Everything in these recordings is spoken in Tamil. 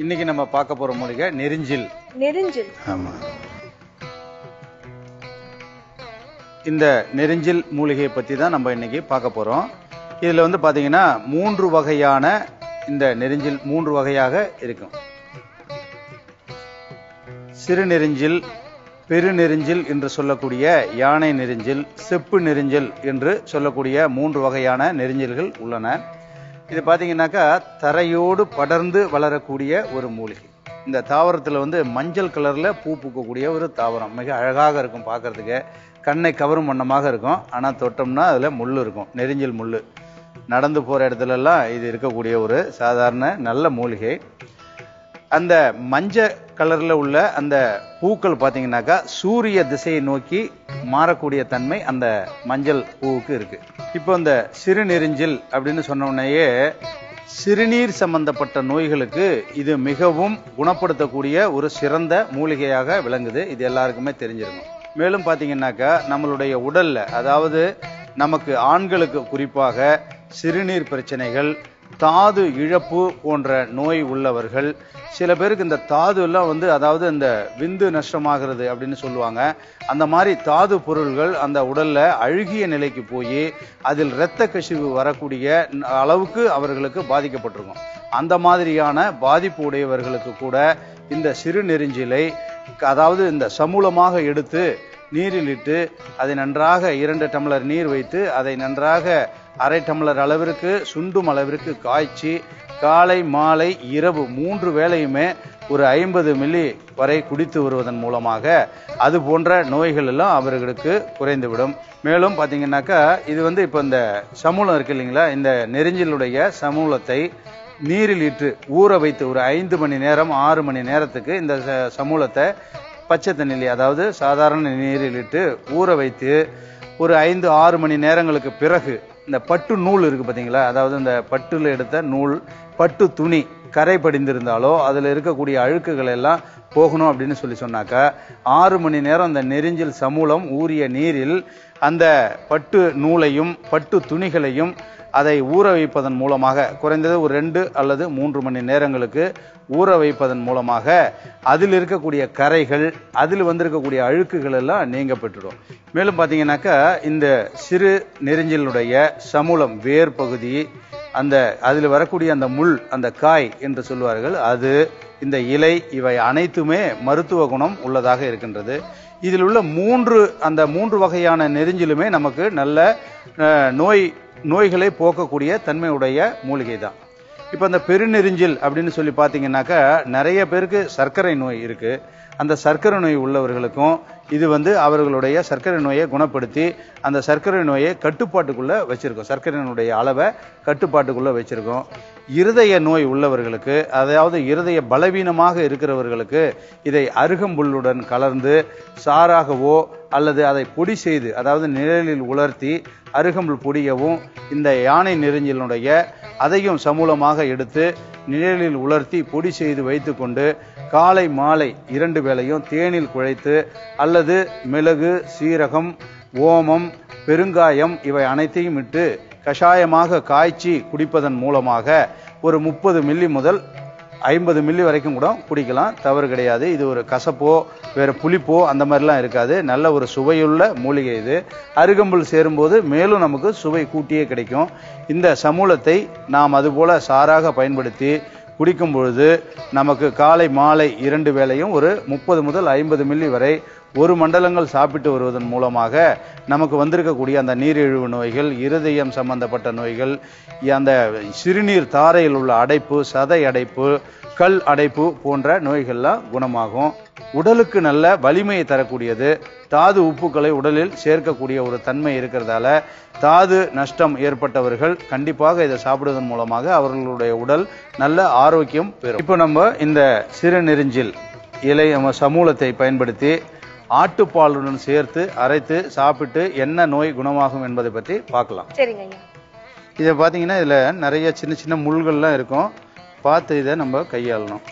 இன்னைக்கு நம்ம பார்க்க போற மூலிகை நெரிஞ்சில் நெரிஞ்சில் ஆமா இந்த நெரிஞ்சில் மூலிகையை பத்தி தான் நம்ம இன்னைக்கு பார்க்க போறோம் இதுல வந்து பாத்தீங்கன்னா மூன்று வகையான இந்த நெரிஞ்சில் மூன்று வகையாக இருக்கும் சிறு நெரிஞ்சில் பெருநெரிஞ்சில் என்று சொல்லக்கூடிய யானை நெரிஞ்சில் செப்பு நெரிஞ்சில் என்று சொல்லக்கூடிய மூன்று வகையான நெரிஞ்சில்கள் உள்ளன இது பாத்தீங்கன்னாக்கா தரையோடு படர்ந்து வளரக்கூடிய ஒரு மூலிகை இந்த தாவரத்துல வந்து மஞ்சள் கலர்ல பூ பூக்கக்கூடிய ஒரு தாவரம் மிக அழகாக இருக்கும் பார்க்கிறதுக்கு கண்ணை கவரும் வண்ணமாக இருக்கும் ஆனா தொட்டோம்னா அதுல முள்ளு இருக்கும் நெரிஞ்சில் முள்ளு நடந்து போற இடத்துல எல்லாம் இது இருக்கக்கூடிய ஒரு சாதாரண நல்ல மூலிகை அந்த மஞ்ச கலர்ல உள்ள அந்த பூக்கள் பாத்தீங்கன்னாக்கா சூரிய திசையை நோக்கி மாறக்கூடிய தன்மை அந்த மஞ்சள் பூவுக்கு இருக்கு இப்போ இந்த சிறுநெரிஞ்சில் அப்படின்னு சொன்ன உடனேயே சிறுநீர் சம்பந்தப்பட்ட நோய்களுக்கு இது மிகவும் குணப்படுத்தக்கூடிய ஒரு சிறந்த மூலிகையாக விளங்குது இது எல்லாருக்குமே தெரிஞ்சிருக்கும் மேலும் பாத்தீங்கன்னாக்கா நம்மளுடைய உடல்ல அதாவது நமக்கு ஆண்களுக்கு குறிப்பாக சிறுநீர் பிரச்சனைகள் தாது இழப்பு போன்ற நோய் உள்ளவர்கள் சில பேருக்கு இந்த தாது எல்லாம் வந்து அதாவது இந்த விந்து நஷ்டமாகிறது அப்படின்னு சொல்லுவாங்க அந்த மாதிரி தாது பொருள்கள் அந்த உடல்ல அழுகிய நிலைக்கு போய் அதில் இரத்த கசிவு வரக்கூடிய அளவுக்கு அவர்களுக்கு பாதிக்கப்பட்டிருக்கும் அந்த மாதிரியான பாதிப்பு உடையவர்களுக்கு கூட இந்த சிறு நெரிஞ்சிலை அதாவது இந்த சமூலமாக எடுத்து நீரில் இட்டு அதை நன்றாக இரண்டு டம்ளர் நீர் வைத்து அதை நன்றாக அரை டம்ளர் அளவிற்கு சுண்டும் அளவிற்கு காய்ச்சி காலை மாலை இரவு மூன்று வேளையுமே ஒரு ஐம்பது மில்லி வரை குடித்து வருவதன் மூலமாக அது போன்ற நோய்கள் எல்லாம் அவர்களுக்கு குறைந்துவிடும் மேலும் பாத்தீங்கன்னாக்கா இது வந்து இப்போ இந்த சமூலம் இருக்கு இல்லைங்களா இந்த நெரிஞ்சிலுடைய சமூலத்தை நீரில் இட்டு ஊற வைத்து ஒரு ஐந்து மணி நேரம் ஆறு மணி நேரத்துக்கு இந்த ச- சமூலத்தை பச்சை தண்ணிலே அதாவது சாதாரண நீரில் இட்டு ஊற வைத்து ஒரு ஐந்து ஆறு மணி நேரங்களுக்கு பிறகு இந்த பட்டு நூல் இருக்கு பாத்தீங்களா அதாவது இந்த பட்டுல எடுத்த நூல் பட்டு துணி கரை படிந்திருந்தாலோ அதுல இருக்கக்கூடிய அழுக்குகள் எல்லாம் போகணும் அப்படின்னு சொல்லி சொன்னாக்கா ஆறு மணி நேரம் அந்த நெரிஞ்சில் சமூலம் ஊறிய நீரில் அந்த பட்டு நூலையும் பட்டு துணிகளையும் அதை ஊற வைப்பதன் மூலமாக குறைந்தது ஒரு ரெண்டு அல்லது மூன்று மணி நேரங்களுக்கு ஊற வைப்பதன் மூலமாக அதில் இருக்கக்கூடிய கரைகள் அதில் வந்திருக்கக்கூடிய அழுக்குகள் எல்லாம் நீங்க பெற்றுடும் மேலும் பார்த்தீங்கன்னாக்கா இந்த சிறு நெரிஞ்சிலுடைய சமூலம் வேர் பகுதி அந்த அதில் வரக்கூடிய அந்த முள் அந்த காய் என்று சொல்வார்கள் அது இந்த இலை இவை அனைத்துமே மருத்துவ குணம் உள்ளதாக இருக்கின்றது இதில் உள்ள மூன்று அந்த மூன்று வகையான நெரிஞ்சிலுமே நமக்கு நல்ல அஹ், நோய் நோய்களை போக்கக்கூடிய தன்மையுடைய மூலிகை தான் இப்போ அந்த பெருநெரிஞ்சில் அப்படின்னு சொல்லி பார்த்தீங்கன்னாக்கா நிறைய பேருக்கு சர்க்கரை நோய் இருக்கு அந்த சர்க்கரை நோய் உள்ளவர்களுக்கும் இது வந்து அவர்களுடைய சர்க்கரை நோயை குணப்படுத்தி அந்த சர்க்கரை நோயை கட்டுப்பாட்டுக்குள்ள வச்சிருக்கோம் சர்க்கரையினுடைய அளவை கட்டுப்பாட்டுக்குள்ள வச்சிருக்கோம் இருதய நோய் உள்ளவர்களுக்கு அதாவது இருதய பலவீனமாக இருக்கிறவர்களுக்கு இதை அருகம்புல்லுடன் கலந்து சாறாகவோ அல்லது அதை பொடி செய்து அதாவது நிழலில் உலர்த்தி அருகம்புல் பொடியவும் இந்த யானை நெரிஞ்சிலுடைய அதையும் சமூலமாக எடுத்து நிழலில் உலர்த்தி பொடி செய்து வைத்துக்கொண்டு காலை மாலை இரண்டு வேளையும் தேனில் குழைத்து அல்லது மிளகு சீரகம் ஓமம் பெருங்காயம் இவை அனைத்தையும் இட்டு கஷாயமாக காய்ச்சி குடிப்பதன் மூலமாக ஒரு முப்பது மில்லி முதல் ஐம்பது மில்லி வரைக்கும் கூட குடிக்கலாம் தவறு கிடையாது இது ஒரு கசப்போ வேற புளிப்போ அந்த மாதிரிலாம் இருக்காது நல்ல ஒரு சுவையுள்ள மூலிகை இது அருகம்புல் சேரும்போது மேலும் நமக்கு சுவை கூட்டியே கிடைக்கும் இந்த சமூலத்தை நாம் அதுபோல சாராக பயன்படுத்தி குடிக்கும் பொழுது நமக்கு காலை மாலை இரண்டு வேளையும் ஒரு முப்பது முதல் ஐம்பது மில்லி வரை ஒரு மண்டலங்கள் சாப்பிட்டு வருவதன் மூலமாக நமக்கு வந்திருக்கக்கூடிய அந்த நீரிழிவு நோய்கள் இருதயம் சம்பந்தப்பட்ட நோய்கள் அந்த சிறுநீர் தாரையில் உள்ள அடைப்பு சதை அடைப்பு கல் அடைப்பு போன்ற நோய்கள்லாம் குணமாகும் உடலுக்கு நல்ல வலிமையை தரக்கூடியது தாது உப்புக்களை உடலில் சேர்க்கக்கூடிய ஒரு தன்மை இருக்கிறதால தாது நஷ்டம் ஏற்பட்டவர்கள் கண்டிப்பாக இதை சாப்பிடுவதன் மூலமாக அவர்களுடைய உடல் நல்ல ஆரோக்கியம் பெறும் இப்போ நம்ம இந்த சிறுநெரிஞ்சில் இலை நம்ம சமூலத்தை பயன்படுத்தி ஆட்டுப்பாலுடன் சேர்த்து அரைத்து சாப்பிட்டு என்ன நோய் குணமாகும் என்பதை பற்றி பார்க்கலாம் சரிங்க ஐயா இதை பார்த்தீங்கன்னா இதில் நிறைய சின்ன சின்ன முள்கள்லாம் இருக்கும் பார்த்து இதை நம்ம கையாளணும்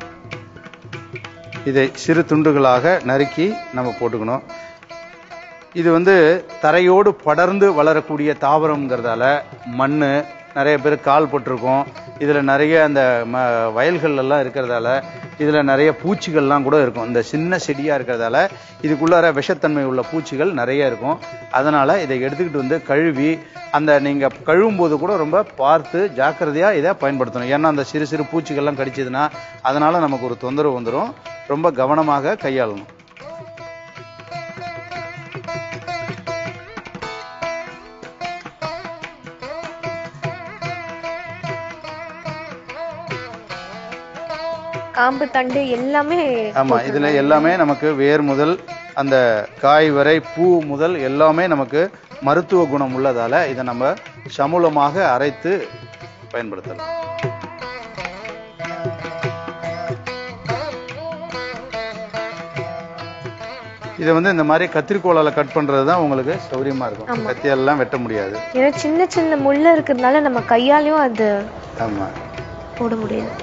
இதை சிறு துண்டுகளாக நறுக்கி நம்ம போட்டுக்கணும் இது வந்து தரையோடு படர்ந்து வளரக்கூடிய தாவரம்ங்கிறதால மண் நிறைய பேர் கால் பட்டிருக்கும் இதில் நிறைய அந்த ம வயல்கள் எல்லாம் இருக்கிறதால இதில் நிறைய பூச்சிகள்லாம் கூட இருக்கும் இந்த சின்ன செடியாக இருக்கிறதால இதுக்குள்ளார விஷத்தன்மை உள்ள பூச்சிகள் நிறைய இருக்கும் அதனால் இதை எடுத்துக்கிட்டு வந்து கழுவி அந்த நீங்கள் கழுவும் போது கூட ரொம்ப பார்த்து ஜாக்கிரதையாக இதை பயன்படுத்தணும் ஏன்னா அந்த சிறு சிறு பூச்சிகள்லாம் கடிச்சதுன்னா அதனால் நமக்கு ஒரு தொந்தரவு வந்துடும் ரொம்ப கவனமாக கையாளணும் காம்பு தண்டு எல்லாமே ஆமா இதுல எல்லாமே நமக்கு வேர் முதல் அந்த காய் வரை பூ முதல் எல்லாமே நமக்கு மருத்துவ குணம் உள்ளதால இதை நம்ம சமூலமாக அரைத்து பயன்படுத்தலாம் இதை வந்து இந்த மாதிரி கத்திரிக்கோலால கட் பண்றது தான் உங்களுக்கு சௌரியமா இருக்கும் கத்தியாலெல்லாம் வெட்ட முடியாது ஏன்னா சின்ன சின்ன முள்ள இருக்கிறதுனால நம்ம கையாலையும் அது ஆமா போட முடியாது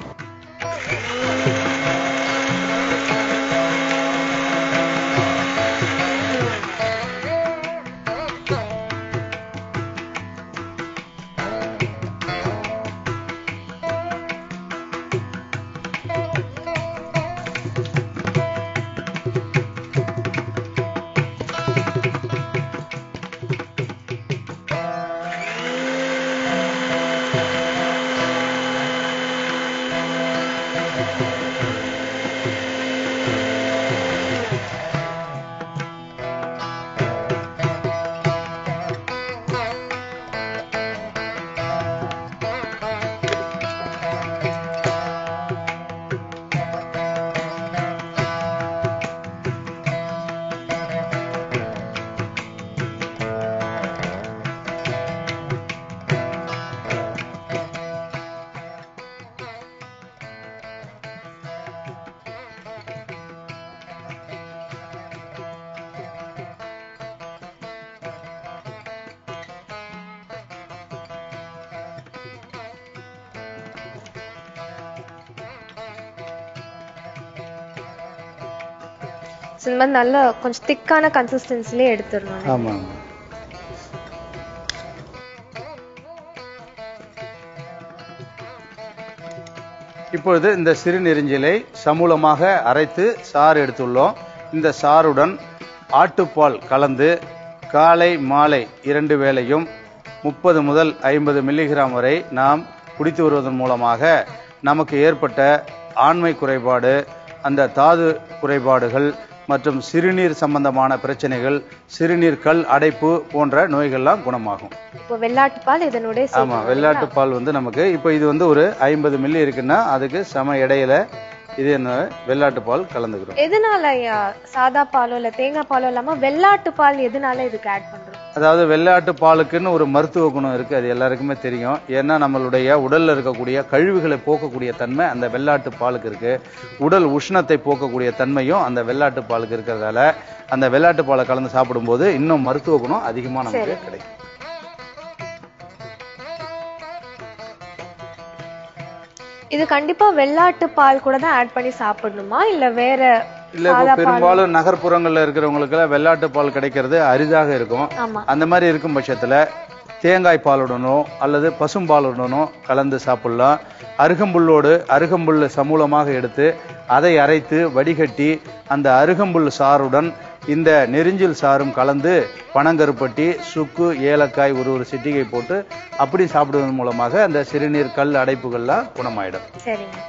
So, இந்த மாதிரி நல்ல கொஞ்சம் திக்கான கன்சிஸ்டன்சிலே எடுத்துடணும் ஆமா ஆமா இப்பொழுது இந்த சிறுநெரிஞ்சிலை சமூலமாக அரைத்து சாறு எடுத்துள்ளோம் இந்த சாறுடன் ஆட்டுப்பால் கலந்து காலை மாலை இரண்டு வேளையும் முப்பது முதல் ஐம்பது மில்லிகிராம் வரை நாம் குடித்து வருவதன் மூலமாக நமக்கு ஏற்பட்ட ஆண்மை குறைபாடு அந்த தாது குறைபாடுகள் மற்றும் சிறுநீர் சம்பந்தமான பிரச்சனைகள் சிறுநீர் கல் அடைப்பு போன்ற நோய்கள்லாம் குணமாகும் இப்போ வெள்ளாட்டு பால் இதனுடைய ஆமா வெள்ளாட்டு பால் வந்து நமக்கு இப்போ இது வந்து ஒரு ஐம்பது மில்லி இருக்குன்னா அதுக்கு சம இடையில இது என்ன வெள்ளாட்டு பால் கலந்துக்கிறோம் எதனால ஐயா சாதா பாலோ இல்ல தேங்காய் பாலோ இல்லாம வெள்ளாட்டு பால் எதனால இதுக்கு ஆட் பண்றோம் அதாவது வெள்ளாட்டு பாலுக்குன்னு ஒரு மருத்துவ குணம் இருக்கு அது எல்லாருக்குமே தெரியும் ஏன்னா நம்மளுடைய உடல்ல இருக்கக்கூடிய கழிவுகளை போக்கக்கூடிய தன்மை அந்த வெள்ளாட்டு பாலுக்கு இருக்கு உடல் உஷ்ணத்தை போக்கக்கூடிய தன்மையும் அந்த வெள்ளாட்டு பாலுக்கு இருக்கிறதால அந்த வெள்ளாட்டு பாலை கலந்து சாப்பிடும்போது இன்னும் மருத்துவ குணம் அதிகமா நமக்கு கிடைக்கும் இது கண்டிப்பா வெள்ளாட்டு பால் கூட தான் ஆட் பண்ணி சாப்பிடணுமா இல்ல வேற இல்ல இப்போ பெரும்பாலும் நகர்ப்புறங்கள்ல இருக்கிறவங்களுக்கு வெள்ளாட்டு பால் கிடைக்கிறது அரிதாக இருக்கும் ஆமா அந்த மாதிரி இருக்கும் பட்சத்துல தேங்காய் பாலுடனோ அல்லது பசும்பாலுடனோ கலந்து சாப்பிடலாம் அருகம்புல்லோடு அருகம்புல் சமூலமாக எடுத்து அதை அரைத்து வடிகட்டி அந்த அருகம்புல் சாறுடன் இந்த நெரிஞ்சில் சாறும் கலந்து பனங்கருப்பட்டி சுக்கு ஏலக்காய் ஒரு ஒரு சிட்டிகை போட்டு அப்படி சாப்பிடுவதன் மூலமாக அந்த சிறுநீர் கல் அடைப்புகள்லாம் குணமாயிடும் சரிங்க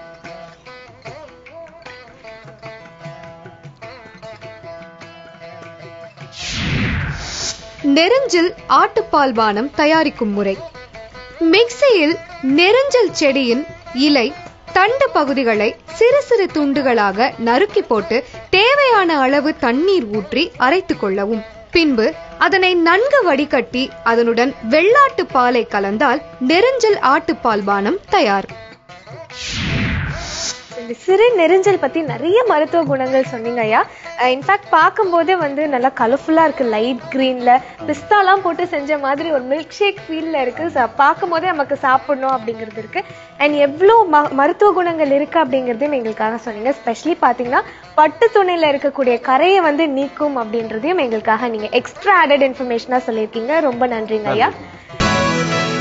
நெருஞ்சில் ஆட்டுப்பால் பானம் தயாரிக்கும் முறை மிக்சியில் நெருஞ்சல் செடியின் இலை தண்டு பகுதிகளை சிறு சிறு துண்டுகளாக நறுக்கி போட்டு தேவையான அளவு தண்ணீர் ஊற்றி அரைத்துக் கொள்ளவும் பின்பு அதனை நன்கு வடிகட்டி அதனுடன் வெள்ளாட்டு பாலை கலந்தால் நெருஞ்சல் ஆட்டுப்பால் பானம் தயார் இந்த சிறு நெரிஞ்சல் பத்தி நிறைய மருத்துவ குணங்கள் சொன்னீங்க ஐயா இன்ஃபேக்ட் பார்க்கும்போதே வந்து நல்லா கலர்ஃபுல்லா இருக்கு லைட் கிரீன்ல பிஸ்தாலாம் போட்டு செஞ்ச மாதிரி ஒரு மில்க் ஷேக் ஃபீல்ல இருக்கு So, பார்க்கும்போதே நமக்கு சாப்பிடணும் அப்படிங்கிறது இருக்கு அண்ட் எவ்வளோ ம மருத்துவ குணங்கள் இருக்கு அப்படிங்கிறதையும் எங்களுக்காக சொன்னீங்க ஸ்பெஷலி பார்த்தீங்கன்னா பட்டு துணியில இருக்கக்கூடிய கரையை வந்து நீக்கும் அப்படின்றதையும் எங்களுக்காக நீங்க எக்ஸ்ட்ரா ஆடட் இன்ஃபர்மேஷனா சொல்லியிருக்கீங்க ரொம்ப நன்றிங்க ஐயா